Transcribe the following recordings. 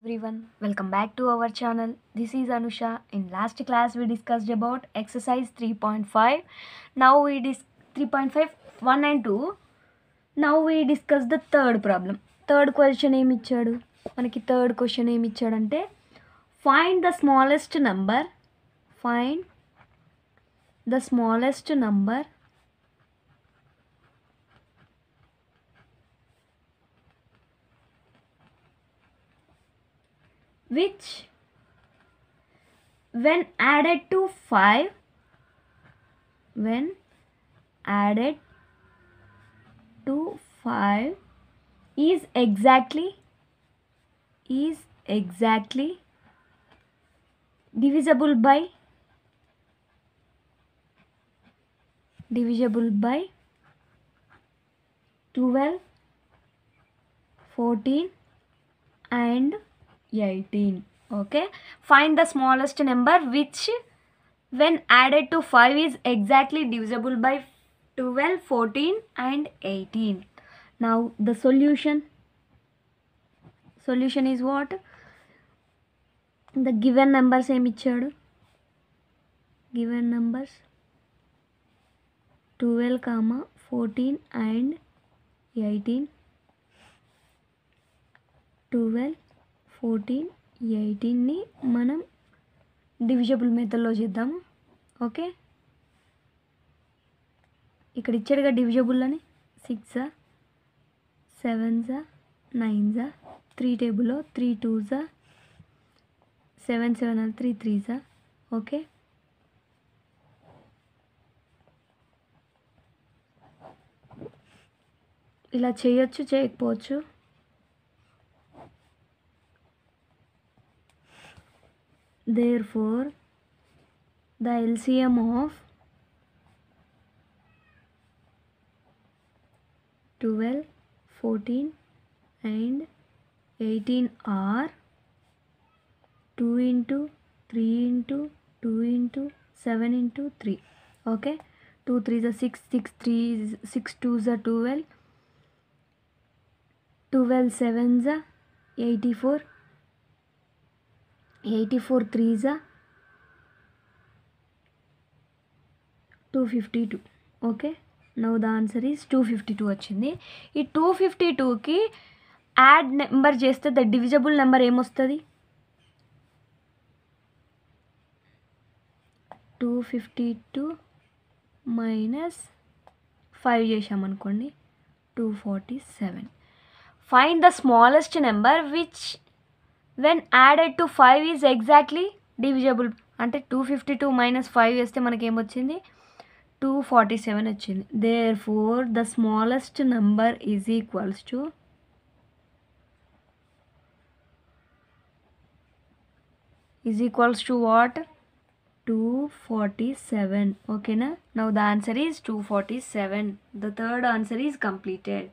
everyone welcome back to our channel this is anusha in last class we discussed about exercise 3.5 now we dis 3.5 1 and 2 now we discuss the third problem third question ఏమి ఇచ్చాడు మనకి third question ఏమి ఇచ్చాడంటే find the smallest number find the smallest number which when added to 5 when added to 5 is exactly is exactly divisible by divisible by 12 14 and 18 okay find the smallest number which when added to 5 is exactly divisible by 12 14 and 18 now the solution solution is what the given numbers ఏమి ఇచ్చాడు given numbers 12 comma 14 and 18 12 fourteen ఎయిటీన్ని మనం divisible మెథడ్లో చేద్దాం okay ఇక్కడ ఇచ్చాడుగా divisible అని సిక్సా సెవెన్జా నైన్జా త్రీ టేబుల్లో త్రీ టూజా సెవెన్ సెవెన్ అని త్రీ త్రీజా ఓకే ఇలా చేయొచ్చు చేయకపోవచ్చు therefore the LCM of 12 14 and 18 are 2 into 3 into 2 into 7 into 3 okay 2 3 is a 6 6 3 is 6 2 is a 12 12 7 is a 84 84 3s are 252 okay now the answer is two fifty two వచ్చింది ఈ two fifty టూకి add number చేస్తే the divisible number ఏమొస్తుంది two fifty two minus five చేసామనుకోండి two forty seven find the smallest number which when added to five is exactly divisible అంటే two fifty two minus five వేస్తే మనకి ఏమొచ్చింది two forty seven వచ్చింది there four the smallest number is equals to is equals to what two forty seven ఓకేనా now the answer is two forty seven the third answer is completed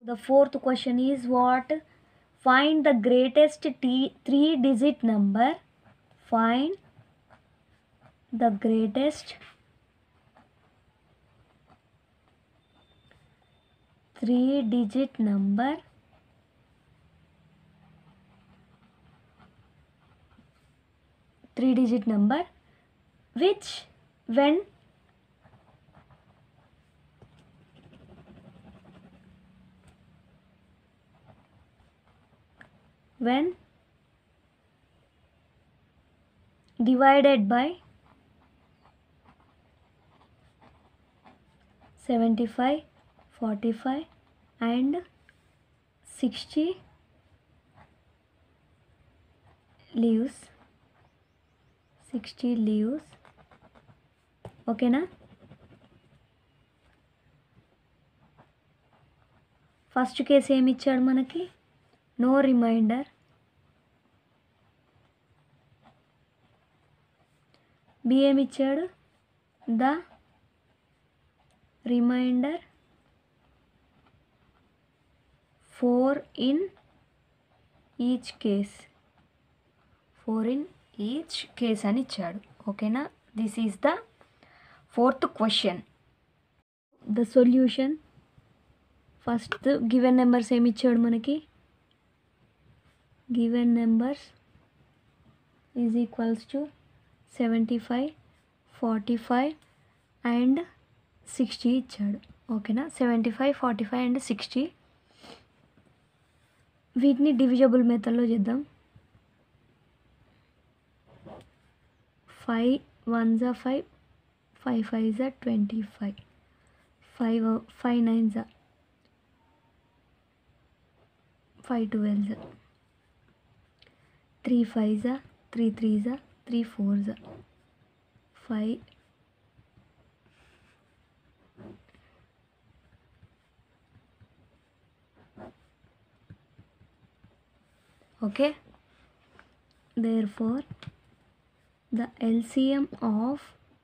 The fourth question is what? Find the greatest t three digit number. Find the greatest three digit number three digit number which when when divided by 75 45 and 60 leaves 60 leaves ఓకేనా first case ఏమి ఇచ్చాడు మనకి no remainder B ఏమి ఇచ్చాడు the remainder four in each case four in each case అని ఇచ్చాడు ఓకేనా this is the fourth question the solution first given numbers ఏమి ఇచ్చాడు మనకి given numbers is equals to seventy five forty five and sixty ఇచ్చాడు ఓకేనా seventy five forty five and sixty వీటిని divisible మెథడ్లో చేద్దాం ఫైవ్ వన్ జా ఫైవ్ ఫైవ్ ఫైవ్ జా twenty five five five nine జా ఫైవ్ ట్వెల్వ్ జా త్రీ ఫైవ్ జా త్రీ త్రీ జా త్రీ ఫోర్ జా five okay therefore the LCM of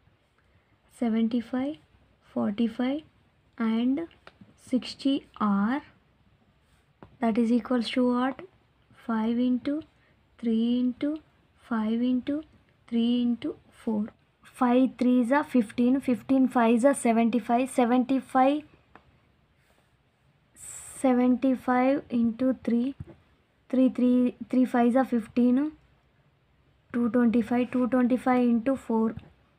75 45 and 60 are that is equals to what 5 into 3 into 5 into 3 into 4 5 3s are 15 15 5s are 75 75 75 into 3 3 3 3 5s are 15 225 225 into 4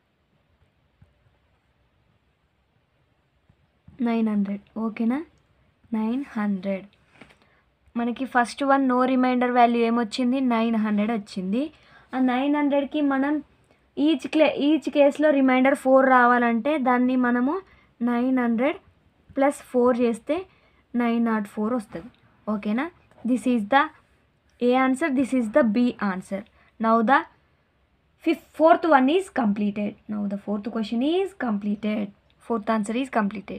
nine hundred ఓకేనా nine hundred మనకి first one no remainder value ఏమొచ్చింది nine hundred వచ్చింది ఆ nine హండ్రెడ్కి మనం each clay each కేసులో remainder four రావాలంటే దాన్ని మనము నైన్ హండ్రెడ్ ప్లస్ ఫోర్ చేస్తే నైన్ నాట్ ఫోర్ వస్తుంది ఓకేనా this is the A answer this is the B answer now the fifth fourth one is completed now the fourth question is completed fourth answer is completed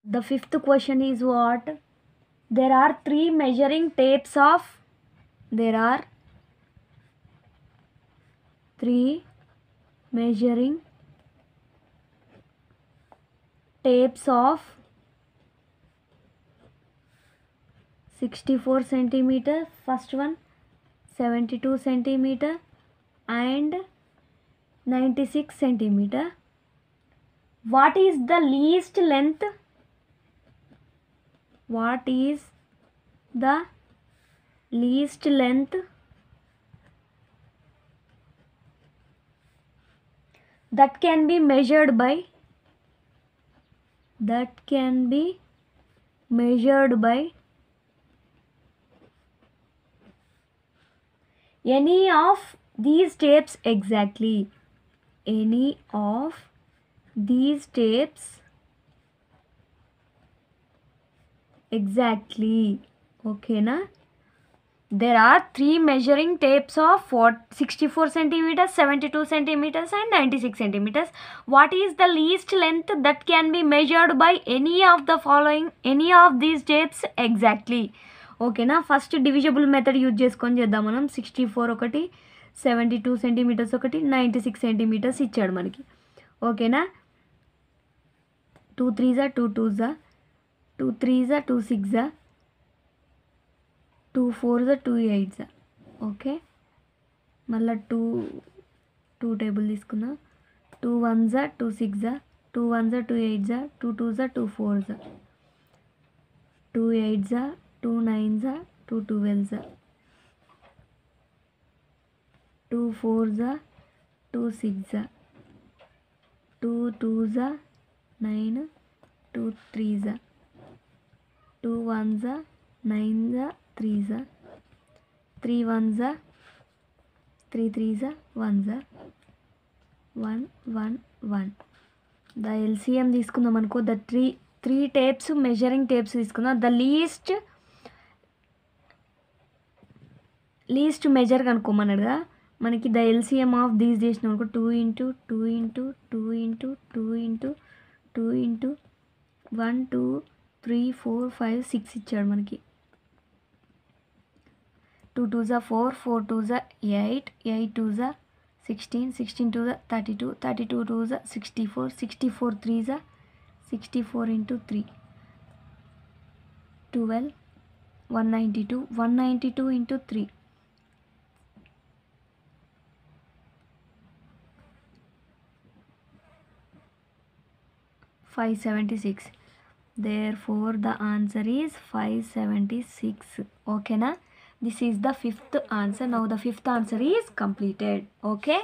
The fifth question is what? There are three measuring tapes of. There are three measuring tapes of 64 centimeter first one 72 centimeter and 96 centimeter what is the least length what is the least length that can be measured by that can be measured by any of these tapes exactly any of these tapes exactly ఓకేనా there are three measuring tapes of what 64 centimeters 72 centimeters and 96 centimeters what is the least length that can be measured by any of the following any of these tapes exactly ఓకేనా first divisible method use చేసుకొని చేద్దాం మనం sixty four ఒకటి seventy two centimetres ఒకటి ninety six centimetres ఇచ్చాడు మనకి ఓకేనా two త్రీజా టూ టూజా టూ త్రీజా టూ సిక్సా టూ ఫోర్జా టూ ఎయిట్జా ఓకే మళ్ళీ టూ టూ టేబుల్ తీసుకున్నా టూ వన్జా టూ సిక్సా టూ వన్జా టూ ఎయిట్జా టూ టూజా టూ ఫోర్జా టూ ఎయిట్జా టూ నైన్జా టూ ట్వెల్వ్జా టూ ఫోర్జా టూ సిక్సా టూ టూజా నైన్ టూ త్రీజా టూ వన్జా నైన్జా త్రీజా త్రీ వన్జా త్రీ త్రీజా వన్జా one one one the LCM తీసుకుందాం అనుకో the three three tapes measuring tapes తీసుకుందాం ద లీస్ట్ లీస్ట్ మెజర్ కనుక్కోమన్నాడు కదా మనకి ద ఎల్సిఎం ఆఫ్ దీస్ చేసినాం అనుకో two into two into two into two into two into one two three four five six ఇచ్చాడు మనకి టూ టూ జా four four two జా ఎయిట్ ఎయిట్ టూ జా సిక్స్టీన్ సిక్స్టీన్ టూ జా thirty two thirty two two జా sixty four sixty four three జా sixty four into three twelve one ninety two one ninety two into three five seventy six there four the answer is five seventy six ఓకేనా this is the fifth answer now the fifth answer is completed okay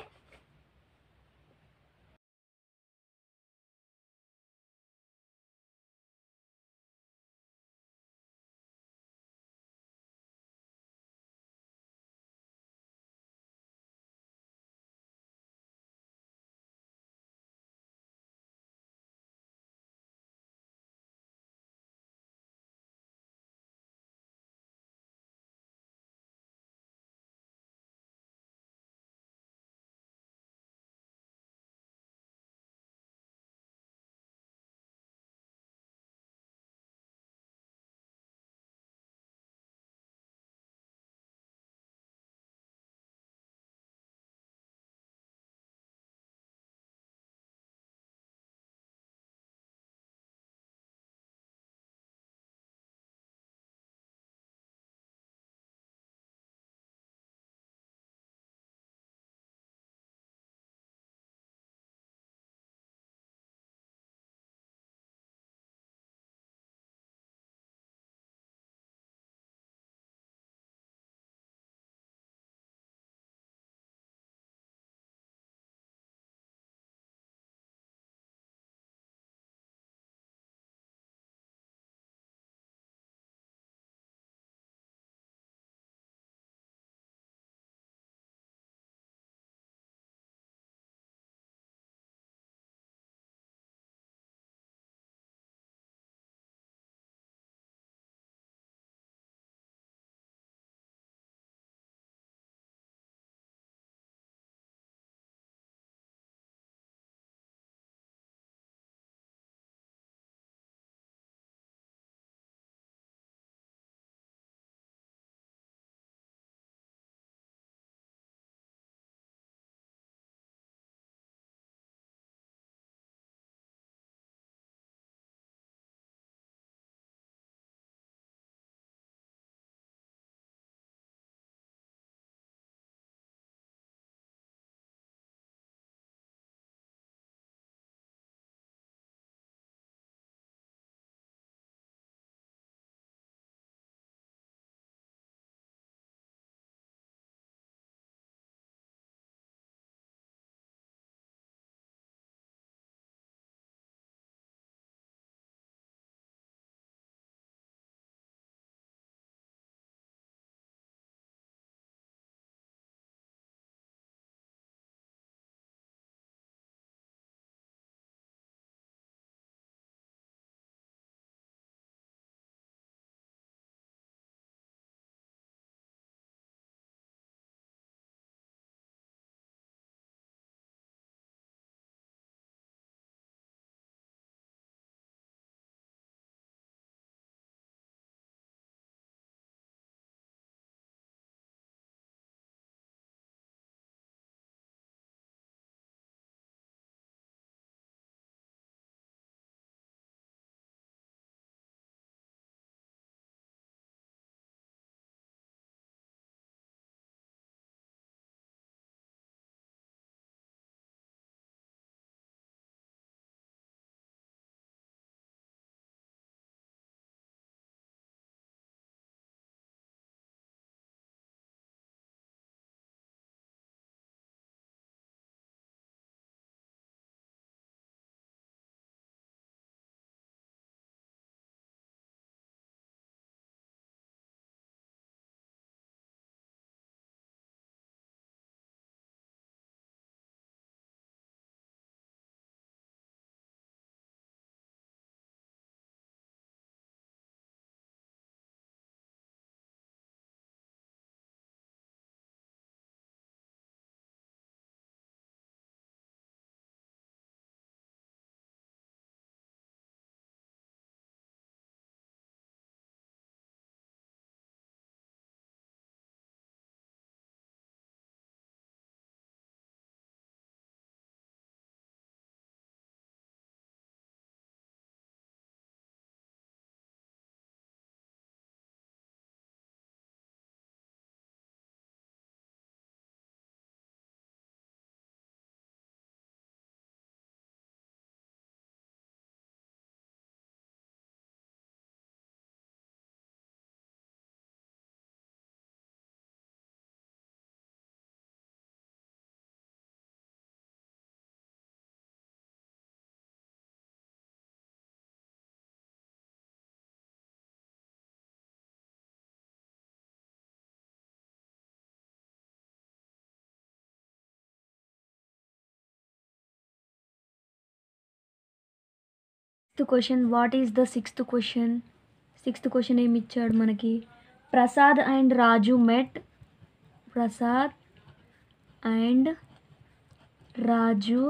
sixth question what is the sixth question sixth question ఏమి ఇచ్చాడు మనకి Prasad and Raju met Prasad and Raju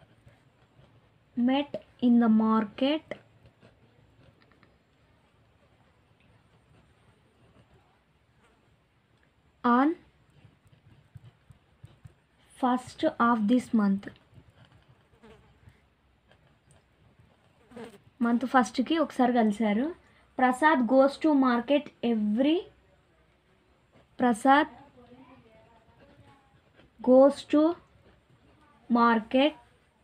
met in the market on first of this month month ఫస్ట్కి ఒకసారి కలిశారు Prasad goes to market every Prasad goes to market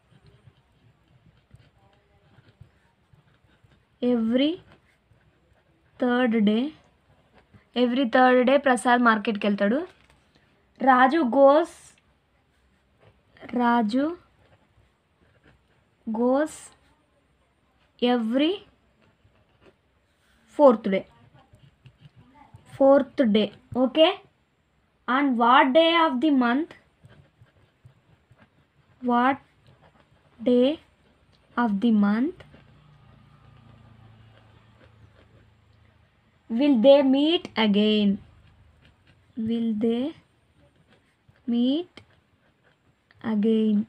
every third day every third day Prasad మార్కెట్కి వెళ్తాడు Raju goes Raju goes every fourth day fourth day okay and what day of the month what day of the month will they meet again will they meet again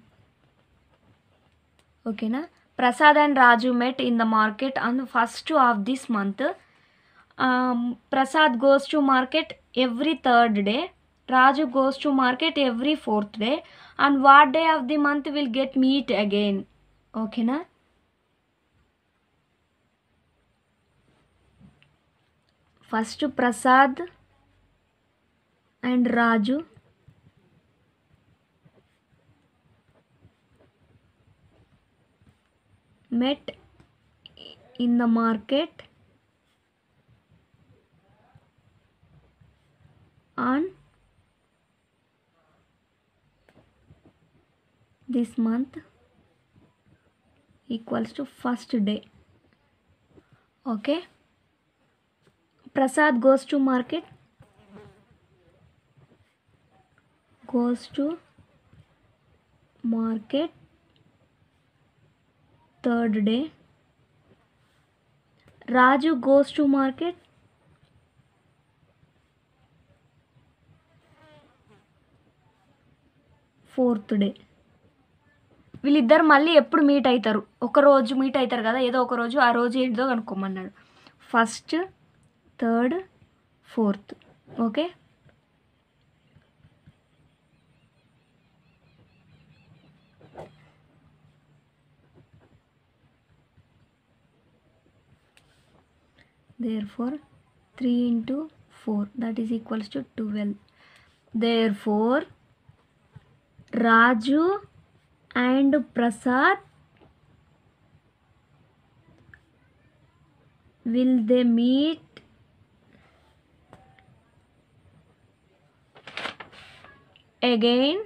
ఓకేనా Prasad and Raju met in the market on first of this month Prasad goes to market every third day Raju goes to market every fourth day and what day of the month will get meet again ఓకేనా first Prasad and Raju met in the market on this month equals to first day okay prasad goes to market goes to market third day raju goes to market fourth day వీళ్ళిద్దరు మళ్ళీ ఎప్పుడు meet అవుతారు ఒక రోజు meet అవుతారు కదా ఏదో ఒక రోజు ఆ రోజు ఏంటో కనుక్కోమన్నాడు first third fourth okay therefore 3 into 4 that is equals to 12 therefore raju and prasad will they meet again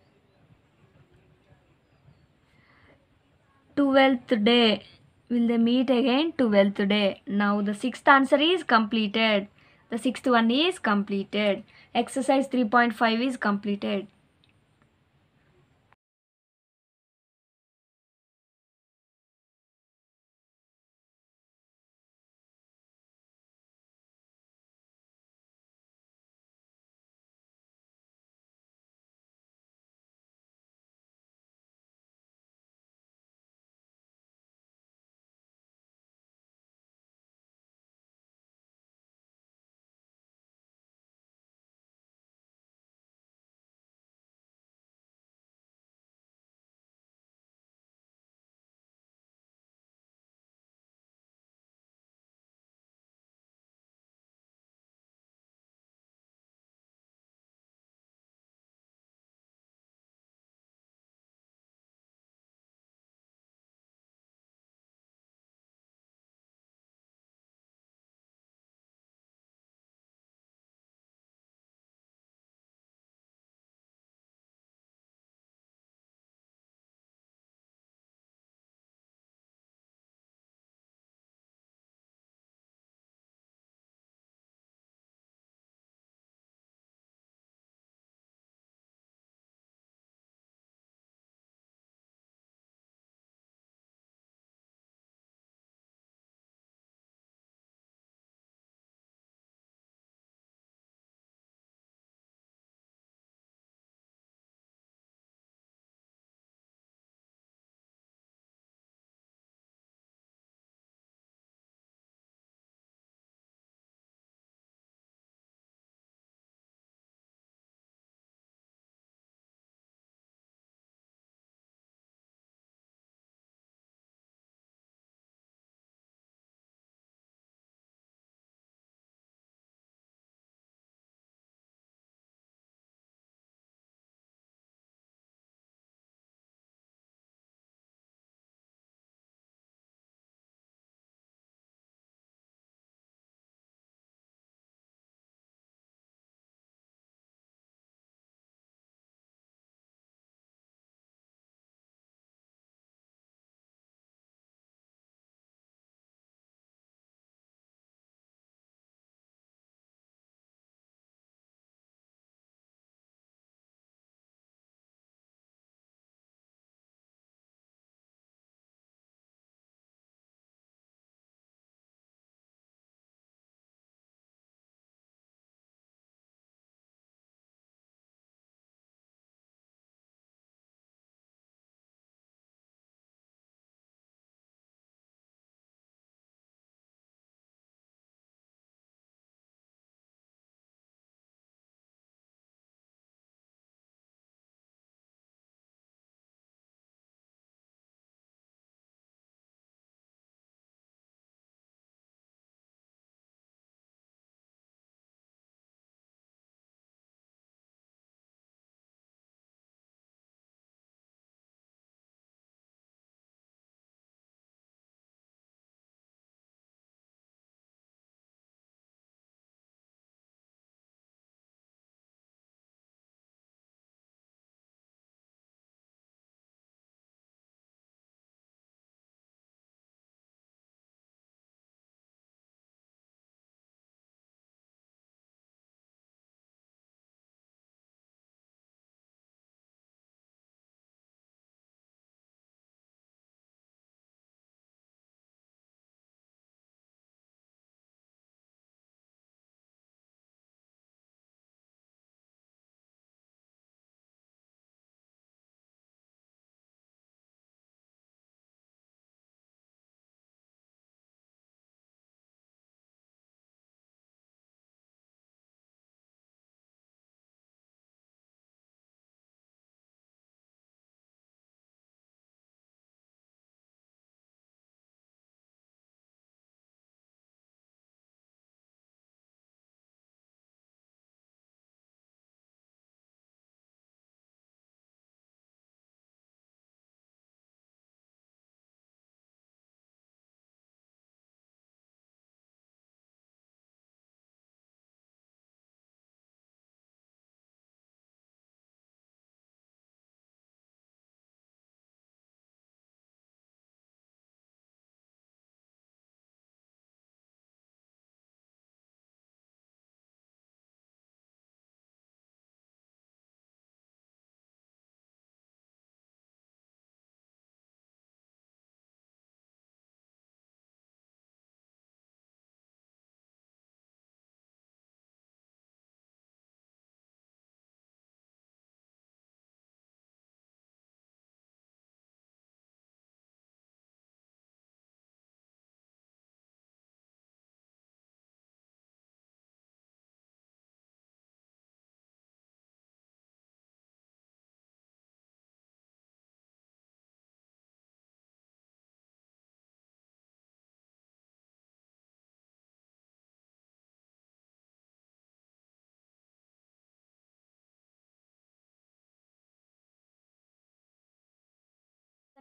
12th day will they meet again 12th day now the sixth answer is completed the sixth one is completed exercise 3.5 is completed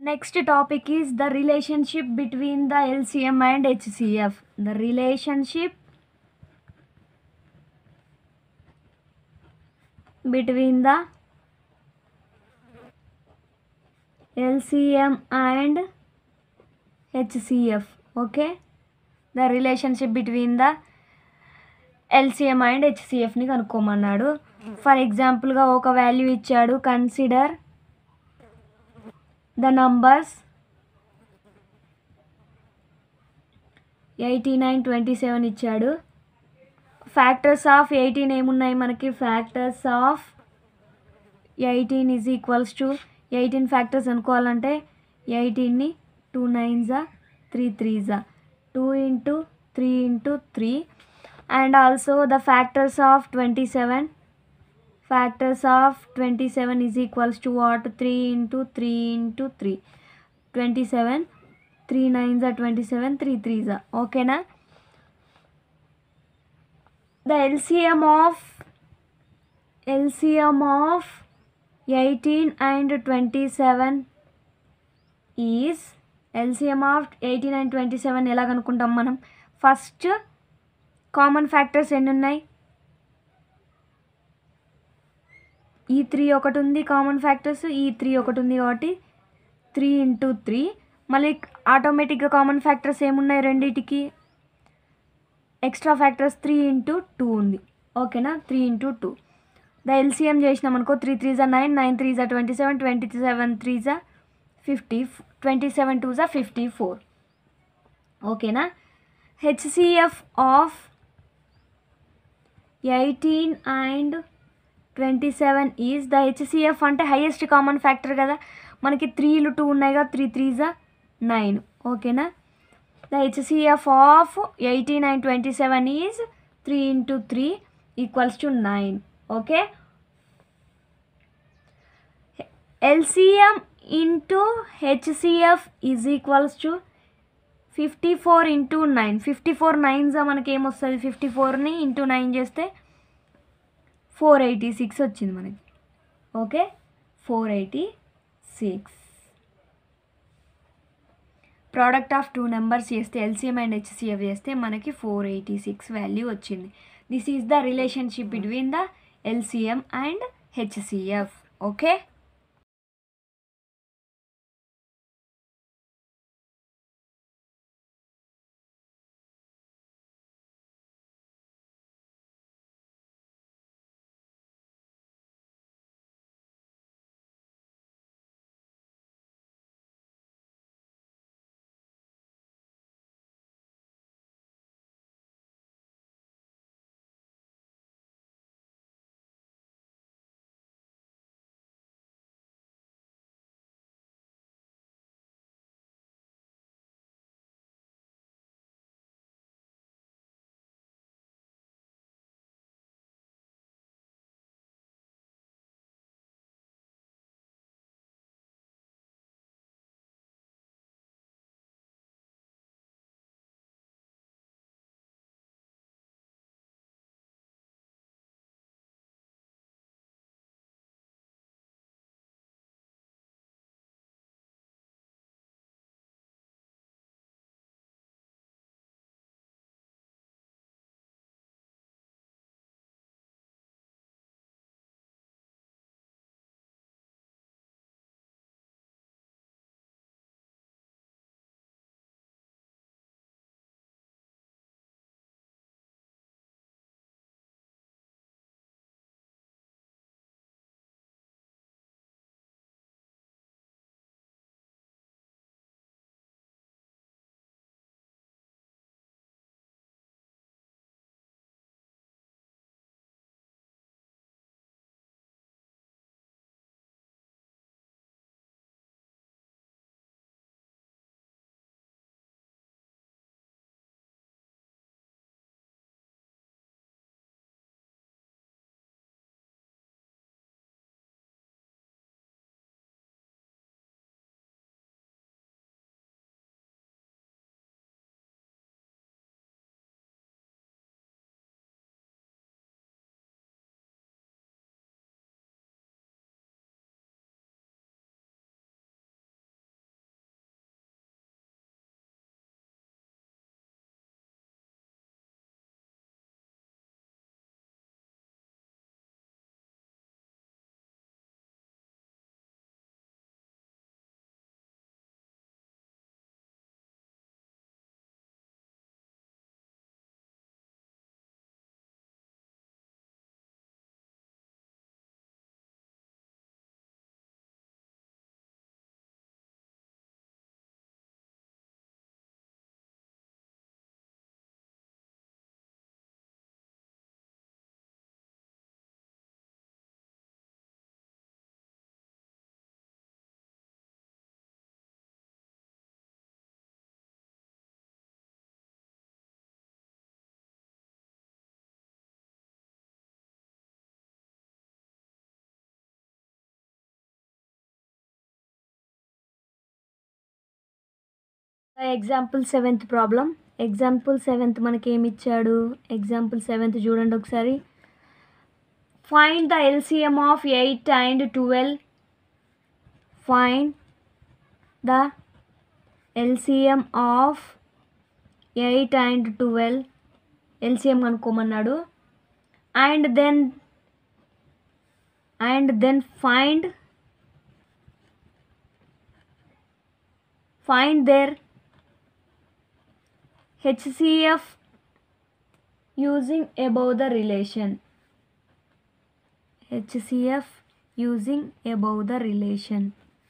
Next topic is the relationship between the LCM and HCF. The relationship between the LCM and HCF. Okay, the relationship between the LCM and హెచ్సిఎఫ్ని కనుక్కోమన్నాడు for ఎగ్జాంపుల్గా ఒక value ఇచ్చాడు consider the numbers eighty nine twenty seven ఇచ్చాడు factors of eighteen ఏమున్నాయి మనకి factors of eighteen is equals to eighteen factors అనుకోవాలంటే ఎయిటీన్ని టూ నైన్జా త్రీ త్రీజా two into three into three and also the factors of twenty seven factors of twenty seven is equals to what three into three into three twenty seven three నైన్జా twenty seven three త్రీజా ఓకేనా the LCM of LCM of eighteen and twenty seven is LCM of eighteen and twenty seven ఎలా కనుక్కుంటాం మనం first common factors ఎన్ని ఉన్నాయి ఈ three ఒకటి ఉంది కామన్ ఫ్యాక్టర్స్ ఈ త్రీ ఒకటి ఉంది కాబట్టి త్రీ ఇంటూ త్రీ మళ్ళీ ఆటోమేటిక్గా కామన్ ఫ్యాక్టర్స్ ఏమున్నాయి రెండింటికి extra factors three into two ఉంది ఓకేనా three into two the LCM చేసినాం అనుకో త్రీ త్రీ జా నైన్ నైన్ త్రీ జా twenty seven twenty seven three జా ఫిఫ్టీ ట్వంటీ సెవెన్ టూ జా ఫిఫ్టీ ఫోర్ ఓకేనా HCF of eighteen and twenty seven is the HCF అంటే హైయెస్ట్ కామన్ ఫ్యాక్టర్ కదా మనకి త్రీలు టూ ఉన్నాయి కదా త్రీ త్రీజా నైన్ ఓకేనా the HCF of eighteen and twenty seven is three into three equals to nine okay LCM into HCF is equals to fifty four into nine fifty four నైన్జా మనకి ఏమొస్తుంది ఫిఫ్టీ ఫోర్ని into nine చేస్తే four eighty six వచ్చింది మనకి okay four eighty six product of two numbers చేస్తే LCM and HCF చేస్తే మనకి ఫోర్ ఎయిటీ సిక్స్ వాల్యూ వచ్చింది this is the relationship between the LCM and HCF okay example seventh problem example seventh మనకి ఏమి ఇచ్చాడు example seventh చూడండి ఒకసారి find the LCM of eight and twelve find the LCM of eight and twelve LCM కనుక్కోమన్నాడు and then and then find find there HCF using above the relation HCF using above the relation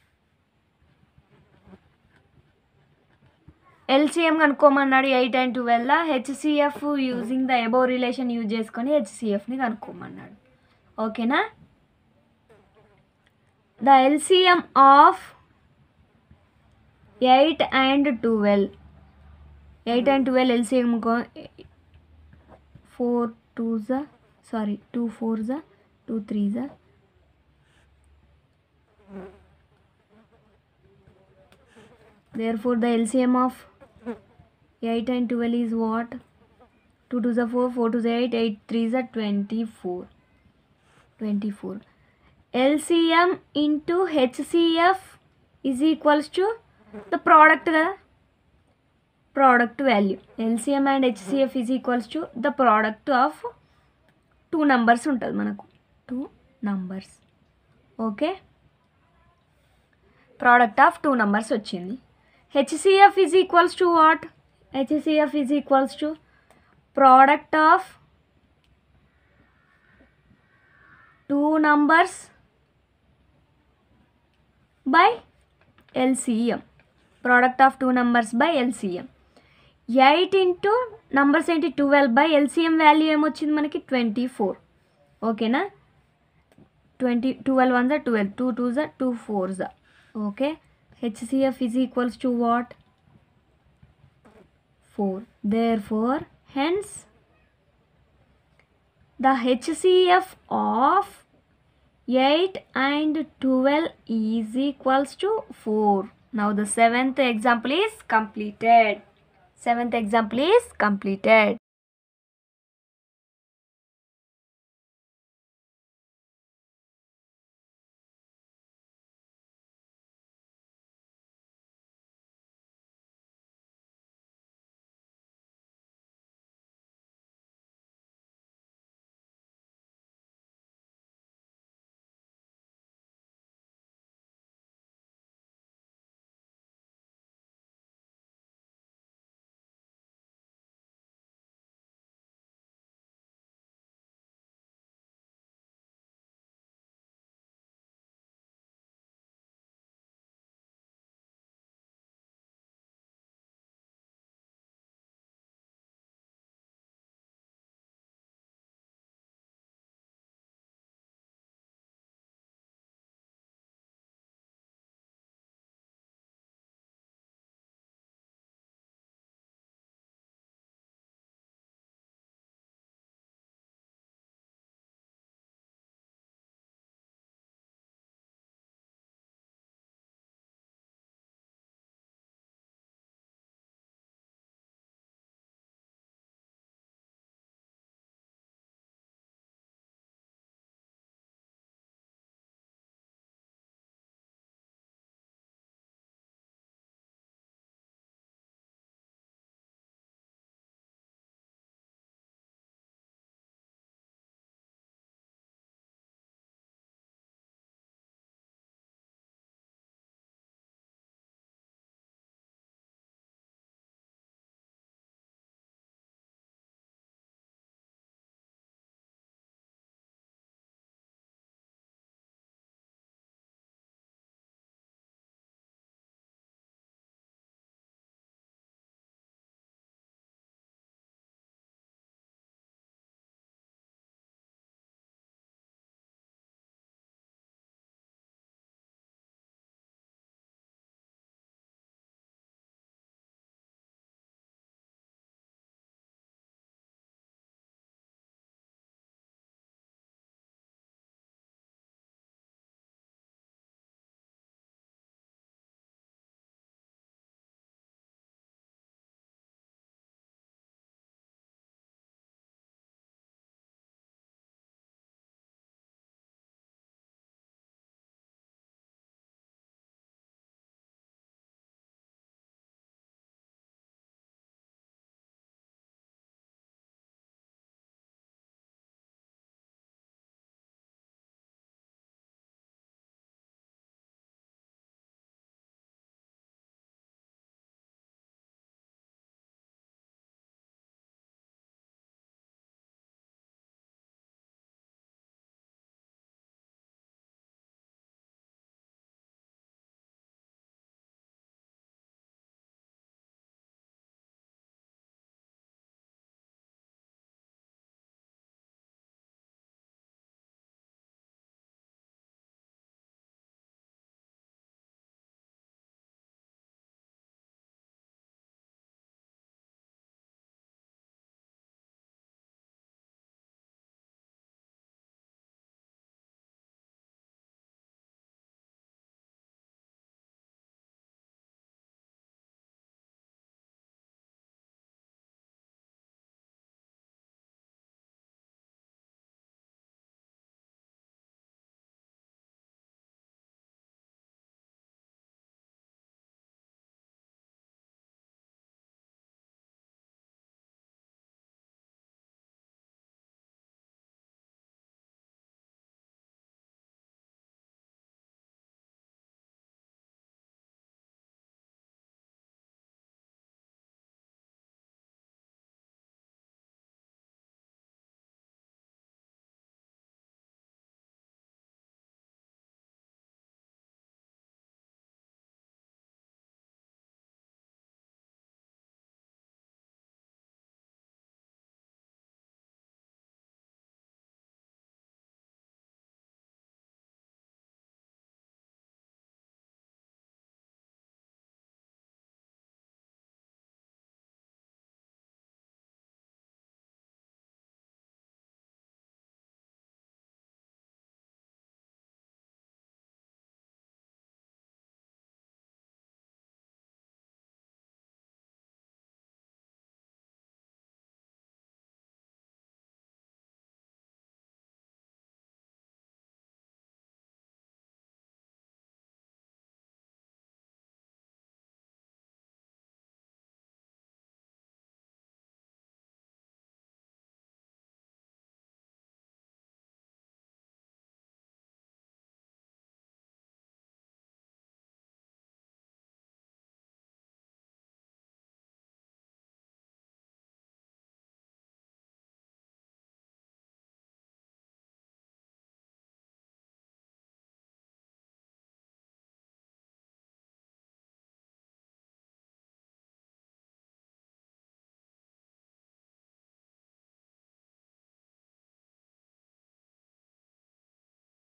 LCM కనుక్కోమన్నాడు eight and twelve HCF using the above relation use చేసుకొని హెచ్సిఎఫ్ని కనుక్కోమన్నాడు ఓకేనా the LCM of eight and twelve eight and twelve LCM four two జా sorry two four జా two three జా therefore the LCM of 8 and 12 is what 2 to the 4 4 to the 8 8 3 is 24 24 LCM into HCF is equals to the product కదా product value LCM and HCF is equals to the product of two numbers ఉంటుంది మనకు two numbers okay product of two numbers వచ్చింది HCF is equals to what HCF is equals to product of two numbers by LCM product of two numbers by LCM eight into numbers ఏంటి twelve by LCM value ఏమొచ్చింది మనకి twenty four ఓకేనా twenty twelve one జా twelve two two జా two four జా okay HCF is equals to what four there four hence the HCF of eight and twelve is equals to four now the seventh example is completed seventh example is completed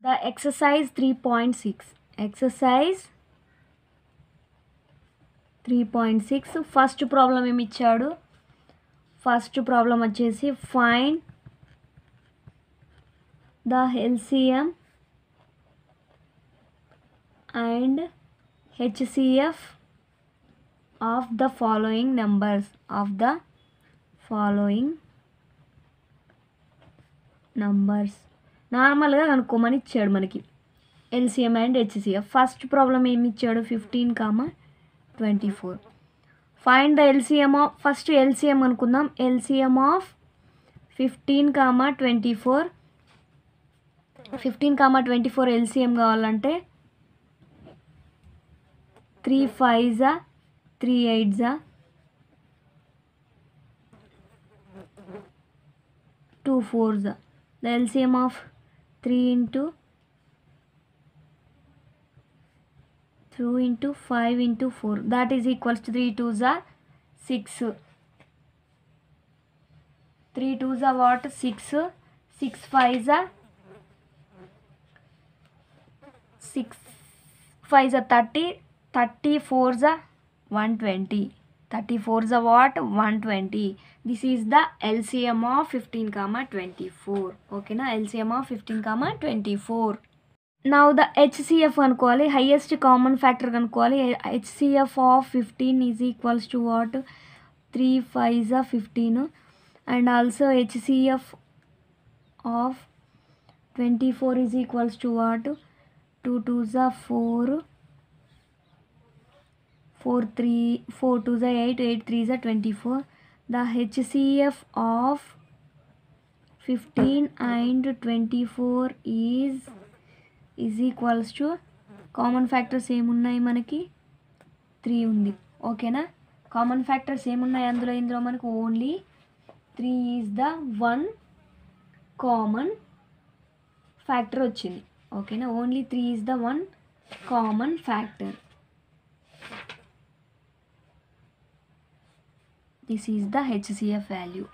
the exercise three point six exercise three point six first problem ఏమి ఇచ్చాడు first problem వచ్చేసి find the LCM and HCF of the following numbers of the following numbers నార్మల్గా కనుక్కోమని ఇచ్చాడు మనకి LCM and HCF first problem ఏమి ఇచ్చాడు fifteen comma twenty four find the LCM of first LCM అనుకుందాం LCM of fifteen comma twenty four fifteen comma twenty four LCM కావాలంటే three ఫైవ్జా three ఎయిట్జా టూ ఫోర్జా the LCM of three into two into five into four that is equals to three two జా six three two జా what six six five జా six five జా thirty thirty four జా one twenty thirty four జా what one twenty this is the LCM of fifteen comma twenty four ఓకేనా LCM of fifteen comma twenty four now the HCF అనుకోవాలి highest common factor కనుక్కోవాలి HCF of fifteen is equals to what three five జా fifteen and also HCF of twenty four is equals to what two two జా four four three four two జా eight eight three జా twenty four the HCF of fifteen and twenty four is is equals to common factors ఏమున్నాయి మనకి three ఉంది ఓకేనా common factors ఏమున్నాయి అందులో ఇందులో మనకు only three is the one common factor వచ్చింది ఓకేనా only three is the one common factor this is the HCF value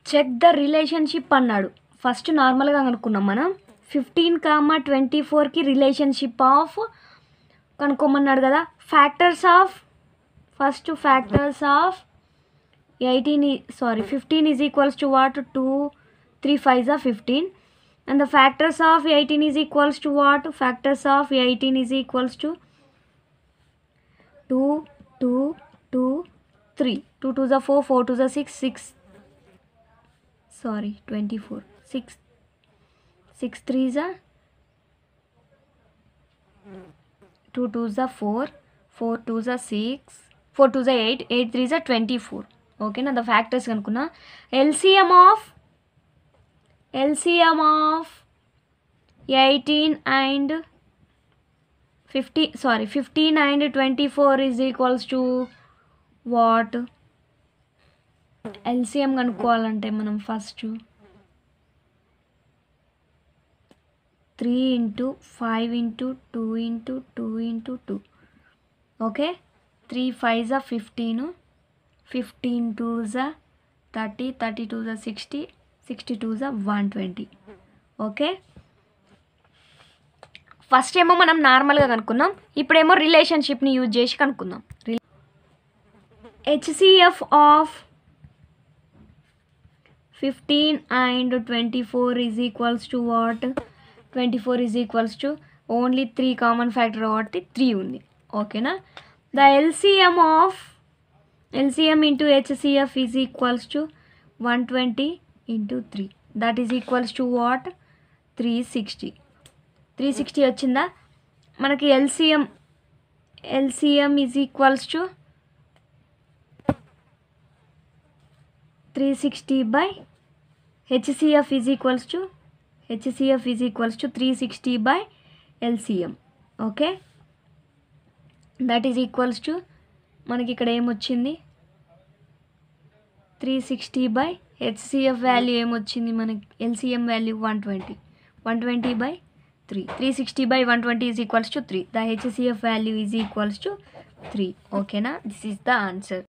check the relationship అన్నాడు ఫస్ట్ నార్మల్గా కనుక్కున్నాం మనం ఫిఫ్టీన్ కామా ట్వంటీ ఫోర్కి రిలేషన్షిప్ ఆఫ్ కనుక్కోమన్నాడు కదా factors of first factors of eighteen sorry fifteen is equals to what two three five ఆ fifteen and the factors of eighteen is equals to what factors of eighteen is equals to two two two three two two జా four four two జా six six sorry twenty four six six three జా two two జా four four two జా six four two జా eight eight three జా twenty four ఓకేనా the factors కనుక్కున్నా LCM of LCM of eighteen and fifty sorry fifteen and twenty four is equals to what LCM కనుక్కోవాలంటే మనం first three into five into two into two into two okay three five జా fifteen fifteen two జా thirty thirty two జా sixty sixty two జా one twenty okay first ఏమో మనం నార్మల్గా కనుక్కున్నాం ఇప్పుడేమో రిలేషన్షిప్ని యూజ్ చేసి కనుక్కుందాం HCF of fifteen and twenty four is equals to what twenty four is equals to only three common factor కాబట్టి త్రీ ఉంది ఓకేనా the LCM of LCM into HCF is equals to one twenty into three that is equals to what three sixty three sixty వచ్చిందా మనకి LCM LCM is equals to three sixty by HCF is equals to HCF is equals to three sixty by LCM okay that is equals to మనకి ఇక్కడ ఏమొచ్చింది three sixty by HCF value ఏమొచ్చింది మనకి LCM value one twenty one twenty by three three sixty by one twenty is equals to three the HCF value is equals to three ఓకేనా this is the answer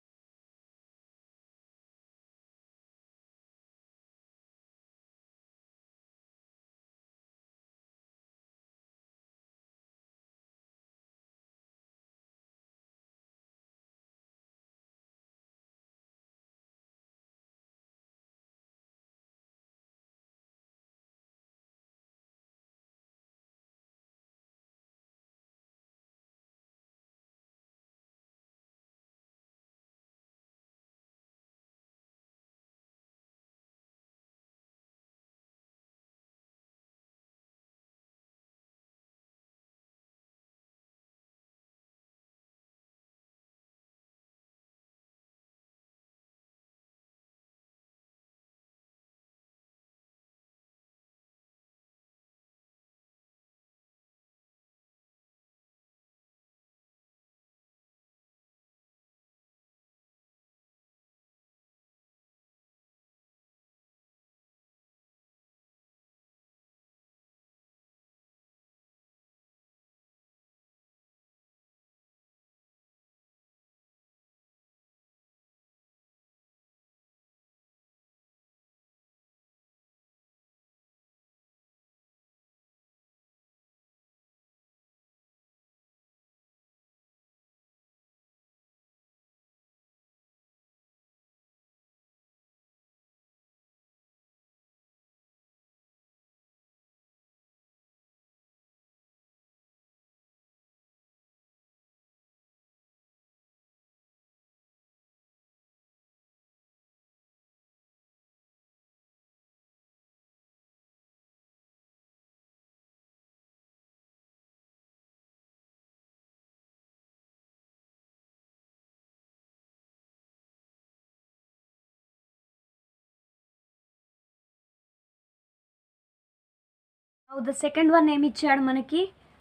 the second one ఏమి ఇచ్చాడు మనకి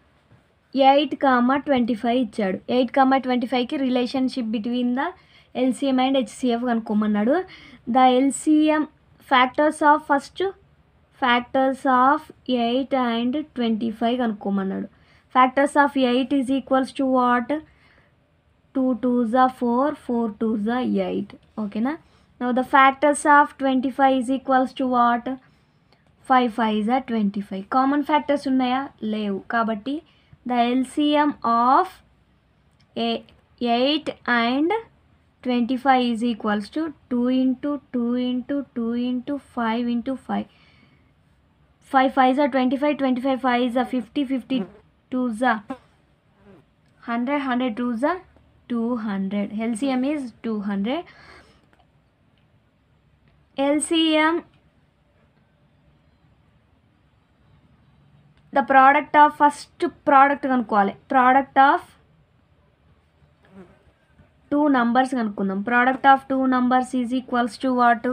eight comma twenty five ఇచ్చాడు eight comma twenty ఫైవ్కి relationship between the LCM and HCF కనుక్కోమన్నాడు the LCM factors of first factors of eight and twenty five కనుక్కోమన్నాడు factors of eight is equals to what two two జా four four two జా eight ఓకేనా Now the factors of 25 is equals to what? 5 5 is at 25. Common factors ఉన్నాయా లేవు కాబట్టి the LCM of a- 8 and 25 is equals to 2 into 2 into 2 into 5 into 5. 5 5 are 25, 25 5 is a 50, 50 2 is a 100, 100 2 is a 200. LCM is 200. LCM the product of first product కనుక్కోవాలి product of two numbers కనుక్కుందాం product of two numbers is equals to what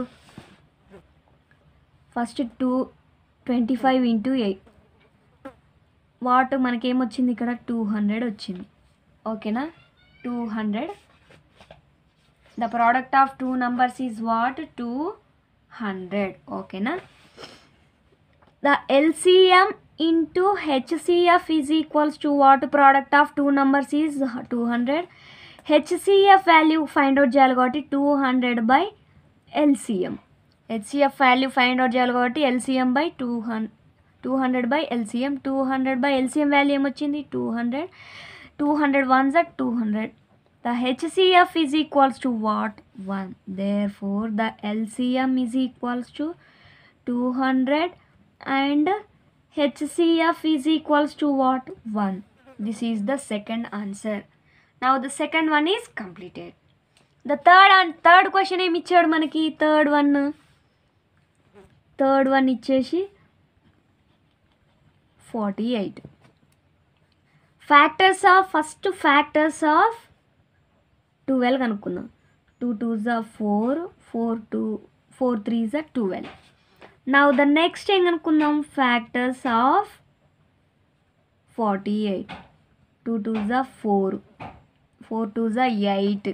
first two twenty five into eight what మనకేమొచ్చింది ఇక్కడ two hundred వచ్చింది ఓకేనా two hundred the product of two numbers is what two hundred ఓకేనా the LCM into HCF is equals to what product of two numbers is 200 HCF value find out చేయాలి కాబట్టి 200 by LCM HCF value find out చేయాలి కాబట్టి LCM by 200 200 by LCM 200 by LCM value ఏమొచ్చింది 200 200 ones at 200 the HCF is equals to what 1 therefore the LCM is equals to 200 and HCF is equals to what 1 this is the second answer now the second one is completed the third and third question ఏమి ఇచ్చాడు మనకి third one third one ఇచ్చేసి forty eight factors of first factors of twelve కనుక్కుందాం two two జా four four two four three జా twelve now the next ఏం కనుక్కుందాం factors of forty eight two two జా ఫోర్ ఫోర్ టూ జా eight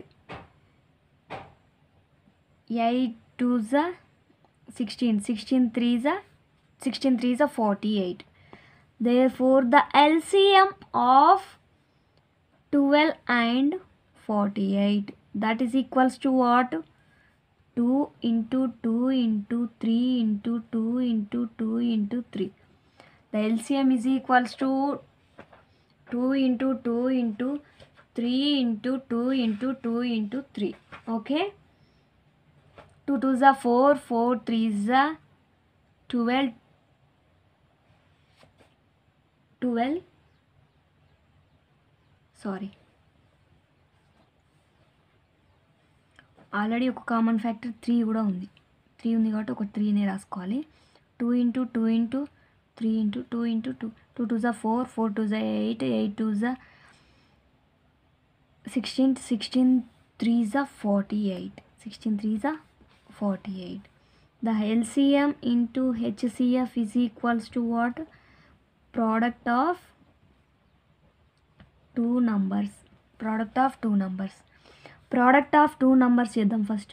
eight two జా sixteen sixteen three జా sixteen three జా forty eight there four the LCM of twelve and forty eight that is equals to what two into two into three into two into two into three the LCM is equals to two into two into three into two into two into three okay two two జా four four three జా twelve twelve sorry already ఒక common factor three కూడా ఉంది three ఉంది కాబట్టి ఒక త్రీనే రాసుకోవాలి two into two into three into two into two two two జా ఫోర్ ఫోర్ టూ జా ఎయిట్ ఎయిట్ టూ జా సిక్స్టీన్ సిక్స్టీన్ త్రీ జా ఫార్టీ ఎయిట్ సిక్స్టీన్ త్రీ జా forty eight the LCM into HCF is equals to what product of two numbers product of two numbers product of two numbers చేద్దాం first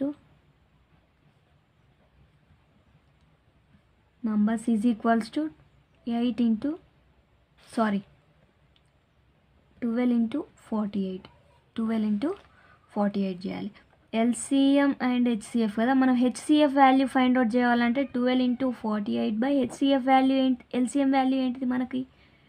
numbers is equals to eight into sorry twelve into forty eight twelve into forty eight చేయాలి LCM and HCF కదా మనం HCF value find out చేయాలంటే twelve into forty eight by HCF value ఏంటి LCM value ఏంటిది మనకి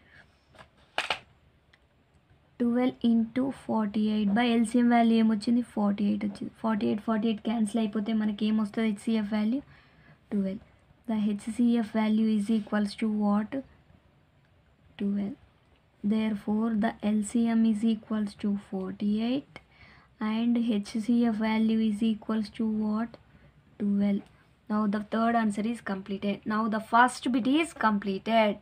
twelve into forty eight by LCM value ఏమొచ్చింది forty eight వచ్చింది forty eight forty eight cancel అయిపోతే మనకి ఏమొస్తుంది HCF value twelve the HCF value is equals to what twelve there four the LCM is equals to forty eight and HCF value is equals to what twelve now the third answer is completed now the first bit is completed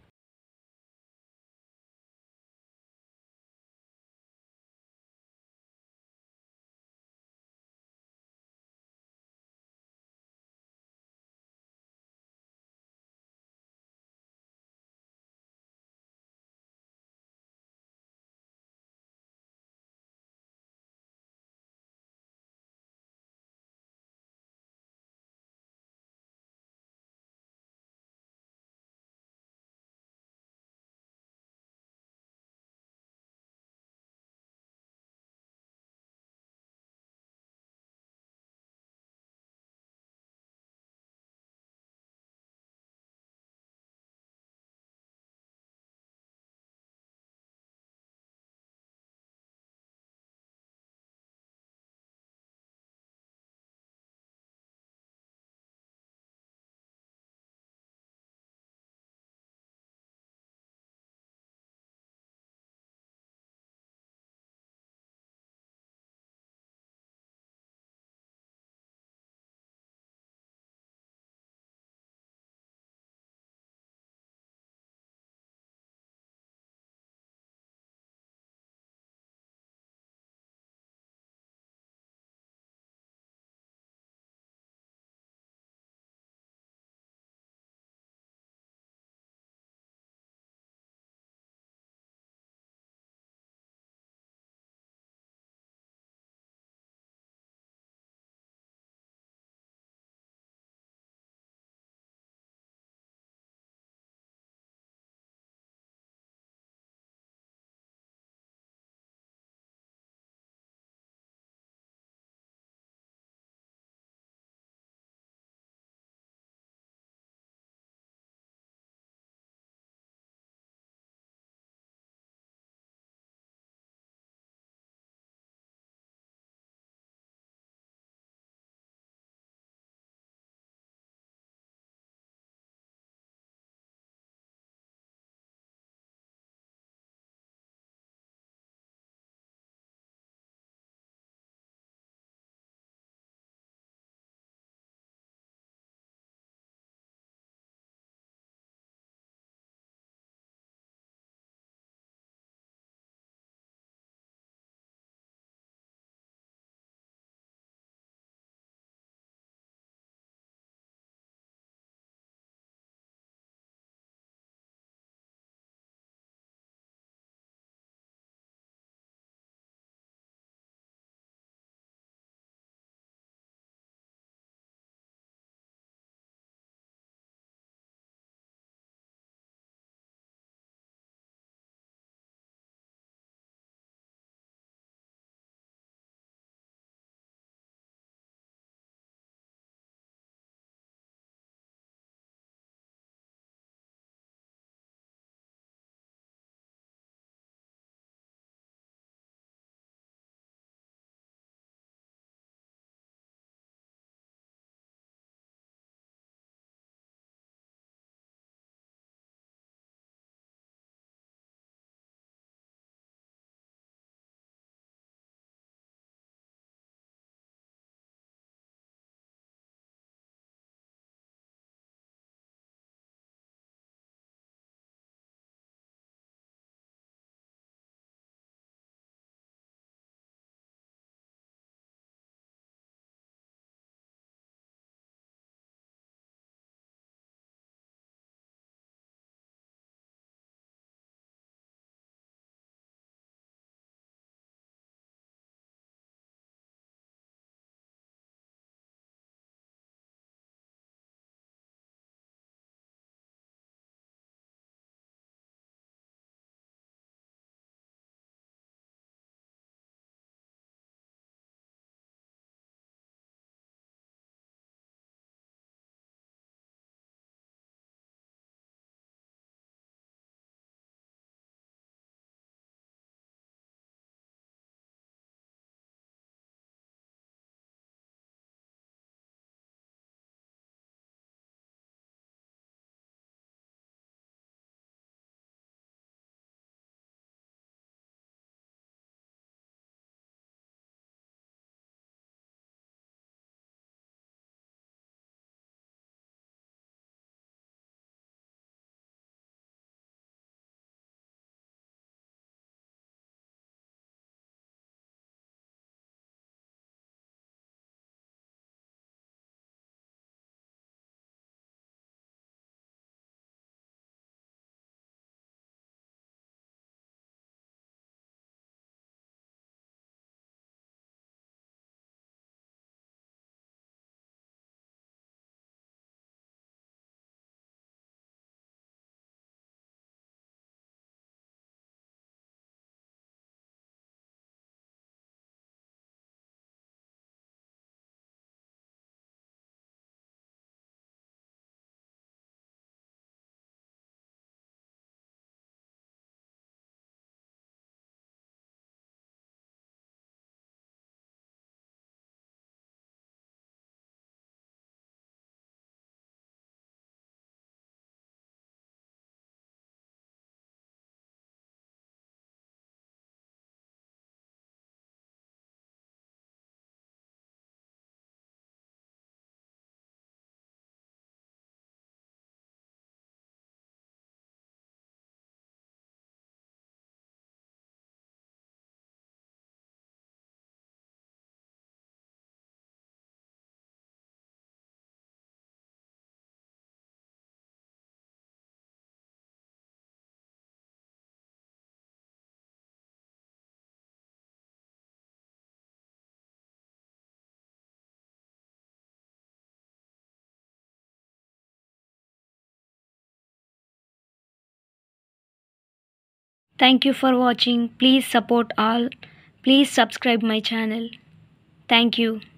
Thank you for watching. Please support all. Please subscribe my channel. Thank you.